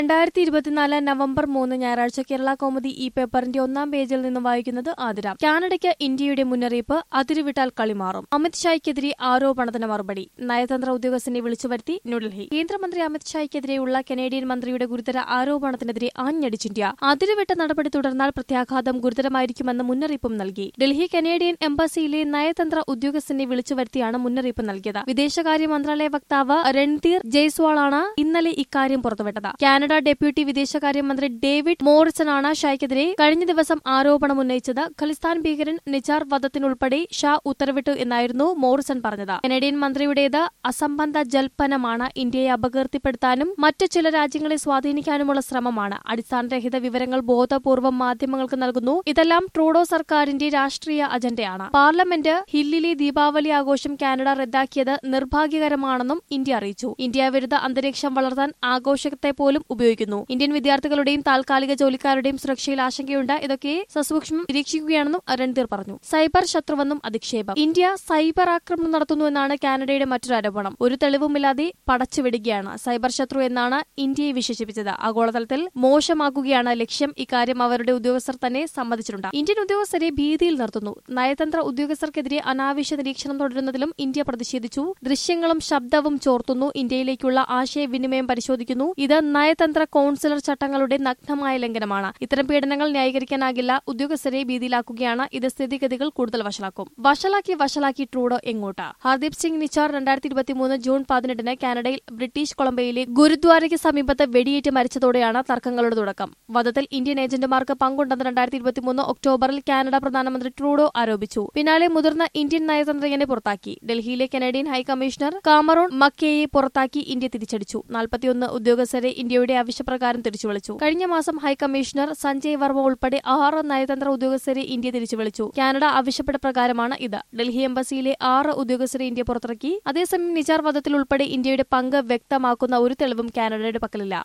രണ്ടായിരത്തി ഇരുപത്തിനാല് നവംബർ മൂന്ന് ഞായറാഴ്ച കേരള കൗമുദി ഈ പേപ്പറിന്റെ ഒന്നാം പേജിൽ നിന്ന് വായിക്കുന്നത് ആതിര കാനഡയ്ക്ക് ഇന്ത്യയുടെ മുന്നറിയിപ്പ് അതിരുവിട്ടാൽ കളിമാറും അമിത് ഷായ്ക്കെതിരെ ആരോപണത്തിന് മറുപടി നയതന്ത്ര ഉദ്യോഗസ്ഥനെ വിളിച്ചുവരുത്തി ന്യൂഡൽഹി കേന്ദ്രമന്ത്രി അമിത് ഷായ്ക്കെതിരെയുള്ള കനേഡിയൻ മന്ത്രിയുടെ ഗുരുതര ആരോപണത്തിനെതിരെ ആഞ്ഞടിച്ച് ഇന്ത്യ അതിരുവിട്ട നടപടി തുടർന്നാൽ പ്രത്യാഘാതം ഗുരുതരമായിരിക്കുമെന്ന് മുന്നറിയിപ്പും നൽകി ഡൽഹി കനേഡിയൻ എംബസിയിലെ നയതന്ത്ര ഉദ്യോഗസ്ഥനെ വിളിച്ചുവരുത്തിയാണ് മുന്നറിയിപ്പ് നൽകിയത് വിദേശകാര്യ മന്ത്രാലയ വക്താവ് രൺധീർ ജയ്സ്വാളാണ് ഇന്നലെ ഇക്കാര്യം പുറത്തുവിട്ടത് കാനഡ ഡെപ്യൂട്ടി വിദേശകാര്യമന്ത്രി ഡേവിഡ് മോറിസണാണ് ഷായ്ക്കെതിരെ കഴിഞ്ഞ ദിവസം ആരോപണം ഉന്നയിച്ചത് ഖലിസ്ഥാൻ ഭീകരൻ നിജാർ വധത്തിനുൾപ്പെടെ ഷാ ഉത്തരവിട്ടു എന്നായിരുന്നു മോറിസൺ പറഞ്ഞത് കനേഡിയൻ മന്ത്രിയുടേത് അസംബന്ധ ജൽപ്പനമാണ് ഇന്ത്യയെ അപകീർത്തിപ്പെടുത്താനും മറ്റു ചില രാജ്യങ്ങളെ സ്വാധീനിക്കാനുമുള്ള ശ്രമമാണ് അടിസ്ഥാനരഹിത വിവരങ്ങൾ ബോധപൂർവം മാധ്യമങ്ങൾക്ക് നൽകുന്നു ഇതെല്ലാം ട്രൂഡോ സർക്കാരിന്റെ രാഷ്ട്രീയ അജണ്ടയാണ് പാർലമെന്റ് ഹില്ലിലെ ദീപാവലി ആഘോഷം കാനഡ റദ്ദാക്കിയത് നിർഭാഗ്യകരമാണെന്നും ഇന്ത്യ അറിയിച്ചു ഇന്ത്യ വിരുദ്ധ അന്തരീക്ഷം വളർത്താൻ ആഘോഷത്തെ പോലും ഉപയോഗിക്കുന്നു ഇന്ത്യൻ വിദ്യാർത്ഥികളുടെയും താൽക്കാലിക ജോലിക്കാരുടെയും സുരക്ഷയിൽ ആശങ്കയുണ്ട് ഇതൊക്കെ സസൂക്ഷ്മം നിരീക്ഷിക്കുകയാണെന്നും രൺധീർ പറഞ്ഞു സൈബർ ശത്രുവെന്നും അധിക്ഷേപം ഇന്ത്യ സൈബർ ആക്രമണം നടത്തുന്നുവെന്നാണ് കാനഡയുടെ മറ്റൊരു ആരോപണം ഒരു തെളിവുമില്ലാതെ പടച്ചുവിടുകയാണ് സൈബർ ശത്രു എന്നാണ് ഇന്ത്യയെ വിശേഷിപ്പിച്ചത് ആഗോളതലത്തിൽ മോശമാക്കുകയാണ് ലക്ഷ്യം ഇക്കാര്യം അവരുടെ ഉദ്യോഗസ്ഥർ തന്നെ സമ്മതിച്ചിട്ടുണ്ട് ഇന്ത്യൻ ഉദ്യോഗസ്ഥരെ ഭീതിയിൽ നിർത്തുന്നു നയതന്ത്ര ഉദ്യോഗസ്ഥർക്കെതിരെ അനാവശ്യ നിരീക്ഷണം തുടരുന്നതിലും ഇന്ത്യ പ്രതിഷേധിച്ചു ദൃശ്യങ്ങളും ശബ്ദവും ചോർത്തുന്നു ഇന്ത്യയിലേക്കുള്ള ആശയവിനിമയം പരിശോധിക്കുന്നു ഇത് നയതന്ത്ര കൌൺസിലർ ചട്ടങ്ങളുടെ നഗ്നമായ ലംഘനമാണ് ഇത്തരം പീഡനങ്ങൾ ന്യായീകരിക്കാനാകില്ല ഉദ്യോഗസ്ഥരെ ഭീതിയിലാക്കുകയാണ് ഇത് സ്ഥിതിഗതികൾ കൂടുതൽ വഷളാക്കും വഷളാക്കി വഷളാക്കി ട്രൂഡോ എങ്ങോട്ട് ഹർദീപ് സിംഗ് നിച്ചാർ രണ്ടായിരത്തി ഇരുപത്തിമൂന്ന് ജൂൺ പതിനെട്ടിന് കാനഡയിൽ ബ്രിട്ടീഷ് കൊളംബിയയിലെ ഗുരുദ്വാരയ്ക്ക് സമീപത്ത് വെടിയേറ്റ് മരിച്ചതോടെയാണ് തർക്കങ്ങളുടെ തുടക്കം വധത്തിൽ ഇന്ത്യൻ ഏജന്റുമാർക്ക് പങ്കുണ്ടെന്ന് രണ്ടായിരത്തി ഇരുപത്തിമൂന്ന് ഒക്ടോബറിൽ കാനഡ പ്രധാനമന്ത്രി ട്രൂഡോ ആരോപിച്ചു പിന്നാലെ മുതിർന്ന ഇന്ത്യൻ നയതന്ത്രജ്ഞനെ പുറത്താക്കി ഡൽഹിയിലെ കനേഡിയൻ ഹൈക്കമ്മീഷണർ കാമറോൺ മക്കേയെ പുറത്താക്കി ഇന്ത്യ തിരിച്ചടിച്ചു നാൽപ്പത്തിയൊന്ന് ഉദ്യോഗസ്ഥരെ ഇന്ത്യയുടെ ആവശ്യപ്രകാരം തിരിച്ചുവിളിച്ചു കഴിഞ്ഞ മാസം ഹൈക്കമ്മീഷണർ സഞ്ജയ് വർമ്മ ഉൾപ്പെടെ ആറ് നയതന്ത്ര ഉദ്യോഗസ്ഥരെ ഇന്ത്യ തിരിച്ചുവിളിച്ചു കാനഡ ആവശ്യപ്പെട്ട പ്രകാരമാണ് ഇത് ഡൽഹി എംബസിയിലെ ആറ് ഉദ്യോഗസ്ഥരെ ഇന്ത്യ പുറത്തിറക്കി അതേസമയം നിജാർ വധത്തിൽ ഉൾപ്പെടെ ഇന്ത്യയുടെ പങ്ക് വ്യക്തമാക്കുന്ന ഒരു തെളിവും കാനഡയുടെ പക്കലില്ല